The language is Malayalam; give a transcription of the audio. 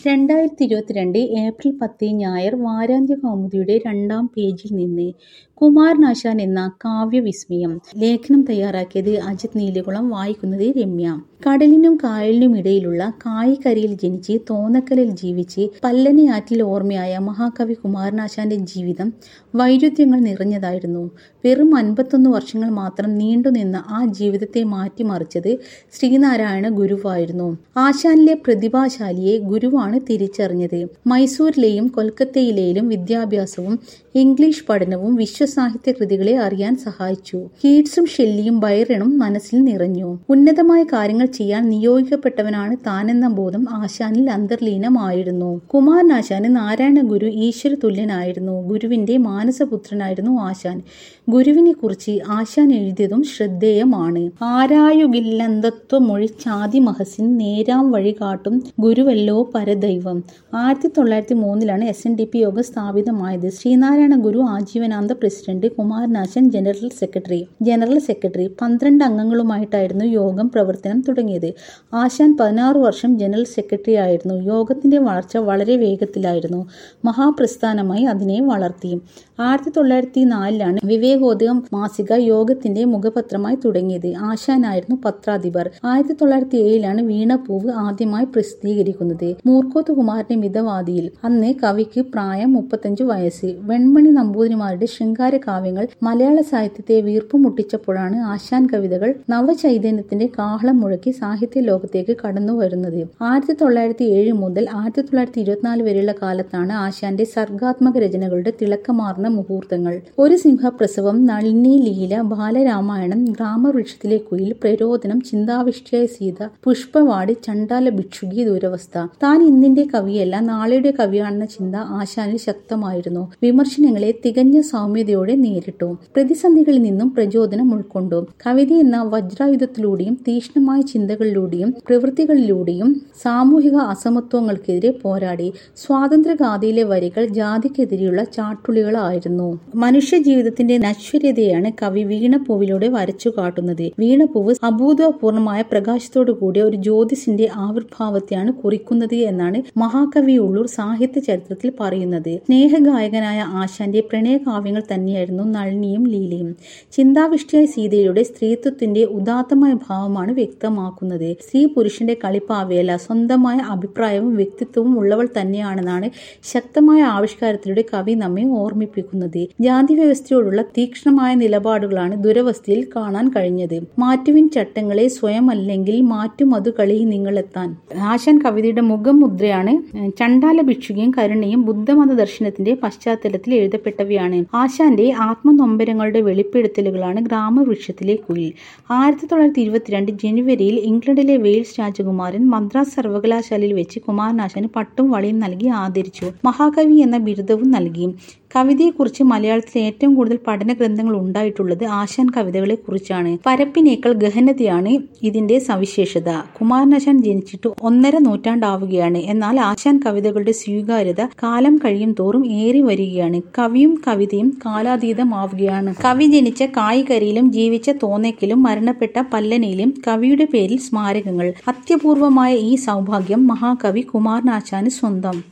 രണ്ടായിരത്തി ഇരുപത്തിരണ്ട് ഏപ്രിൽ പത്ത് ഞായർ വാരാന്ത്യ കൗമുദിയുടെ രണ്ടാം പേജിൽ നിന്ന് കുമാരനാശാൻ എന്ന കാവ്യവിസ്മയം ലേഖനം തയ്യാറാക്കിയത് അജിത് നീലികുളം വായിക്കുന്നത് രമ്യ കടലിനും കായലിനും ഇടയിലുള്ള കായിക്കരയിൽ ജനിച്ച് തോന്നക്കലിൽ ജീവിച്ച് പല്ലനയാറ്റിൽ ഓർമ്മയായ മഹാകവി കുമാരനാശാന്റെ ജീവിതം വൈരുദ്ധ്യങ്ങൾ നിറഞ്ഞതായിരുന്നു വെറും അൻപത്തൊന്ന് വർഷങ്ങൾ മാത്രം നീണ്ടുനിന്ന ആ ജീവിതത്തെ മാറ്റിമറിച്ചത് ശ്രീനാരായണ ഗുരുവായിരുന്നു ആശാനിലെ പ്രതിഭാശാലിയെ ഗുരുവാണ് തിരിച്ചറിഞ്ഞത് മൈസൂരിലെയും കൊൽക്കത്തയിലെയും വിദ്യാഭ്യാസവും ഇംഗ്ലീഷ് പഠനവും വിശ്വസാഹിത്യ കൃതികളെ അറിയാൻ സഹായിച്ചു കീറ്റ്സും ഷെല്ലിയും ബൈറണും മനസ്സിൽ നിറഞ്ഞു ഉന്നതമായ കാര്യങ്ങൾ ചെയ്യാൻ നിയോഗിക്കപ്പെട്ടവനാണ് താനെന്ന ബോധം ആശാനിൽ അന്തർലീനമായിരുന്നു കുമാരനാശാന് നാരായണ ഗുരു ഈശ്വര തുല്യനായിരുന്നു ഗുരുവിന്റെ മാനസപുത്രനായിരുന്നു ആശാൻ ഗുരുവിനെ കുറിച്ച് ആശാൻ എഴുതിയതും ശ്രദ്ധേയമാണ് ആരായുകില്ലന്തത്വമൊഴിച്ചാതി മഹസിൻ നേരാം വഴി കാട്ടും ഗുരുവല്ലോ പരദൈവം ആയിരത്തി തൊള്ളായിരത്തി മൂന്നിലാണ് എസ് എൻ ഡി പി യോഗം സ്ഥാപിതമായത് ശ്രീനാരായണ ഗുരു ആജീവനാന്ത president Kumaranasan general secretary general secretary പന്ത്രണ്ട് അംഗങ്ങളുമായിട്ടായിരുന്നു യോഗം പ്രവർത്തനം തുടങ്ങിയത് ആശാൻ പതിനാറ് വർഷം ജനറൽ സെക്രട്ടറി ആയിരുന്നു യോഗത്തിന്റെ വളർച്ച വളരെ വേഗത്തിലായിരുന്നു മഹാപ്രസ്ഥാനമായി അതിനെ വളർത്തി ആയിരത്തി തൊള്ളായിരത്തി നാലിലാണ് വിവേകോദയം മാസിക യോഗത്തിന്റെ മുഖപത്രമായി തുടങ്ങിയത് ആശാനായിരുന്നു പത്രാധിപർ ആയിരത്തി തൊള്ളായിരത്തി ഏഴിലാണ് വീണപൂവ് ആദ്യമായി പ്രസിദ്ധീകരിക്കുന്നത് മൂർക്കോത്ത് കുമാരന്റെ മിതവാദിയിൽ അന്ന് കവിക്ക് പ്രായം മുപ്പത്തഞ്ചു വയസ്സ് വെൺമണി നമ്പൂതിരിമാരുടെ ശൃംഗാര കാവ്യങ്ങൾ മലയാള സാഹിത്യത്തെ വീർപ്പുമുട്ടിച്ചപ്പോഴാണ് ആശാൻ കവിതകൾ നവചൈതന്യത്തിന്റെ കാഹളം മുഴക്കി സാഹിത്യ ലോകത്തേക്ക് കടന്നു വരുന്നത് ആയിരത്തി തൊള്ളായിരത്തി ഏഴ് മുതൽ ആയിരത്തി തൊള്ളായിരത്തി ഇരുപത്തിനാല് വരെയുള്ള കാലത്താണ് ആശാന്റെ സർഗാത്മക രചനകളുടെ തിളക്കമാർന്ന മുഹൂർത്തങ്ങൾ ഒരു സിംഹപ്രസവം നളിനി ലീല ബാലരാമായണം ഗ്രാമവൃക്ഷത്തിലെ കുയിൽ പ്രരോദനം ചിന്താവിഷ്ടിയായ സീത പുഷ്പവാടി ചണ്ടാല ഭിക്ഷുകി ദുരവസ്ഥ താൻ ഇന്നിന്റെ കവിയല്ല നാളെയുടെ കവിയാണെന്ന ചിന്ത ആശാനിൽ ശക്തമായിരുന്നു വിമർശനങ്ങളെ തികഞ്ഞ സൗമ്യതയോടെ നേരിട്ടു പ്രതിസന്ധികളിൽ നിന്നും പ്രചോദനം ഉൾക്കൊണ്ടു കവിത എന്ന വജ്രായുധത്തിലൂടെയും തീക്ഷ്ണമായ ചിന്തകളിലൂടെയും പ്രവൃത്തികളിലൂടെയും സാമൂഹിക അസമത്വങ്ങൾക്കെതിരെ പോരാടി സ്വാതന്ത്ര്യഗാഥയിലെ വരികൾ ജാതിക്കെതിരെയുള്ള ചാട്ടുളികളായിരുന്നു മനുഷ്യ ജീവിതത്തിന്റെ നശ്വര്യതയാണ് കവി വീണപ്പൂവിലൂടെ വരച്ചു കാട്ടുന്നത് വീണപ്പൂവ് അഭൂതപൂർണമായ പ്രകാശത്തോടു കൂടിയ ഒരു ജ്യോതിസിന്റെ ആവിർഭാവത്തെയാണ് കുറിക്കുന്നത് എന്നാണ് മഹാകവി ഉള്ളൂർ സാഹിത്യ ചരിത്രത്തിൽ പറയുന്നത് സ്നേഹഗായകനായ ആശാന്റെ പ്രണയകാവ്യങ്ങൾ തന്നെയായിരുന്നു നളിനിയും ലീലയും ചിന്താവിഷ്ടിയായ സീതയുടെ സ്ത്രീത്വത്തിന്റെ ഉദാത്തമായ ഭാവമാണ് വ്യക്തമാക്കുന്നത് സ്ത്രീ പുരുഷന്റെ കളിപ്പാവയല്ല സ്വന്തമായ അഭിപ്രായവും വ്യക്തിത്വവും ഉള്ളവൾ തന്നെയാണെന്നാണ് ശക്തമായ ആവിഷ്കാരത്തിലൂടെ കവി നമ്മെ ഓർമ്മിപ്പിക്കുന്നത് ജാതി വ്യവസ്ഥയോടുള്ള തീക്ഷ്ണമായ നിലപാടുകളാണ് ദുരവസ്ഥയിൽ കാണാൻ കഴിഞ്ഞത് മാറ്റുവിൻ ചട്ടങ്ങളെ സ്വയം അല്ലെങ്കിൽ മാറ്റും അത് കളിയിൽ നിങ്ങളെത്താൻ ആശാൻ കവിതയുടെ മുഖമുദ്രയാണ് ചണ്ടാല ഭിക്ഷുകയും കരുണയും ബുദ്ധമത ദർശനത്തിന്റെ പശ്ചാത്തലത്തിൽ എഴുതപ്പെട്ടവയാണ് ആശാന്റെ ആത്മനൊമ്പരങ്ങളുടെ വെളിപ്പെടുത്തലുകളാണ് ഗ്രാമവൃക്ഷത്തിലെ കുയിൽ ആയിരത്തി തൊള്ളായിരത്തി ഇരുപത്തിരണ്ട് ജനുവരിയിൽ ഇംഗ്ലണ്ടിലെ വെയിൽസ് രാജകുമാരൻ മദ്രാസ് സർവകലാശാലയിൽ വെച്ച് കുമാരനാശാന് പട്ടും വളിയും നൽകി ആദരിച്ചു മഹാകവി എന്ന ബിരുദവും നൽകി കവിതയെക്കുറിച്ച് മലയാളത്തിൽ ഏറ്റവും കൂടുതൽ പഠന ഗ്രന്ഥങ്ങൾ ഉണ്ടായിട്ടുള്ളത് ആശാൻ കവിതകളെ കുറിച്ചാണ് പരപ്പിനേക്കാൾ ഗഹനതയാണ് ഇതിന്റെ സവിശേഷത കുമാരനാശാൻ ജനിച്ചിട്ട് ഒന്നര നൂറ്റാണ്ടാവുകയാണ് എന്നാൽ ആശാൻ കവിതകളുടെ സ്വീകാര്യത കാലം കഴിയും തോറും ഏറി വരികയാണ് കവിയും കവിതയും കാലാതീതമാവുകയാണ് കവി ജനിച്ച കായികരിയിലും ജീവിച്ച തോന്നയ്ക്കിലും മരണപ്പെട്ട പല്ലനയിലും കവിയുടെ പേരിൽ സ്മാരകങ്ങൾ അത്യപൂർവമായ ഈ സൗഭാഗ്യം മഹാകവി കുമാരനാശാന് സ്വന്തം